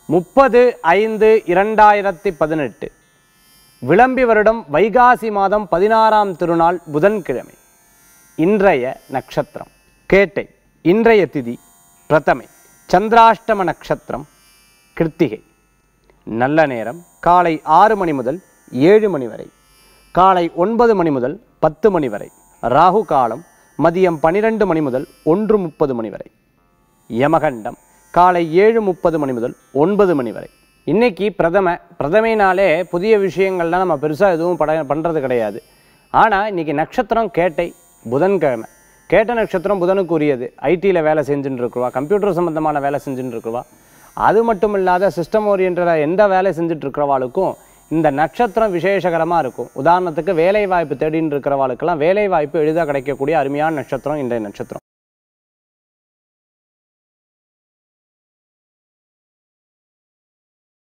முப்பது ஐந்து இரண்டாயிரத்தி பதினெட்டு விளம்பி வருடம் வைகாசி மாதம் பதினாறாம் திருநாள் புதன்கிழமை இன்றைய நட்சத்திரம் கேட்டை இன்றைய திதி பிரதமை சந்திராஷ்டம நட்சத்திரம் கிருத்திகை நல்ல நேரம் காலை ஆறு மணி முதல் ஏழு மணி வரை காலை ஒன்பது மணி முதல் பத்து மணி வரை ராகு காலம் மதியம் பன்னிரெண்டு மணி முதல் ஒன்று முப்பது மணி வரை யமகண்டம் காலை ஏழு முப்பது மணி முதல் ஒன்பது மணி வரை இன்னைக்கு பிரதம பிரதமைனாலே புதிய விஷயங்கள்லாம் நம்ம பெருசாக எதுவும் பட பண்ணுறது கிடையாது ஆனால் இன்னைக்கு நட்சத்திரம் கேட்டை புதன்கிழமை கேட்ட நட்சத்திரம் புதனுக்கு உரியது ஐடியில் வேலை செஞ்சுட்டு இருக்குவா கம்ப்யூட்டர் சம்மந்தமான வேலை செஞ்சுட்டு இருக்குவா அது மட்டும் இல்லாத சிஸ்டம் ஓரியன்டாக எந்த வேலை செஞ்சுட்டு இருக்கிறவாளுக்கும் இந்த நட்சத்திரம் விசேஷகரமாக இருக்கும் உதாரணத்துக்கு வேலை வாய்ப்பு தேடின்னு இருக்கிறவாளுக்கெல்லாம் வேலை வாய்ப்பு எளிதாக கிடைக்கக்கூடிய அருமையான நட்சத்திரம் இன்றைய நட்சத்திரம்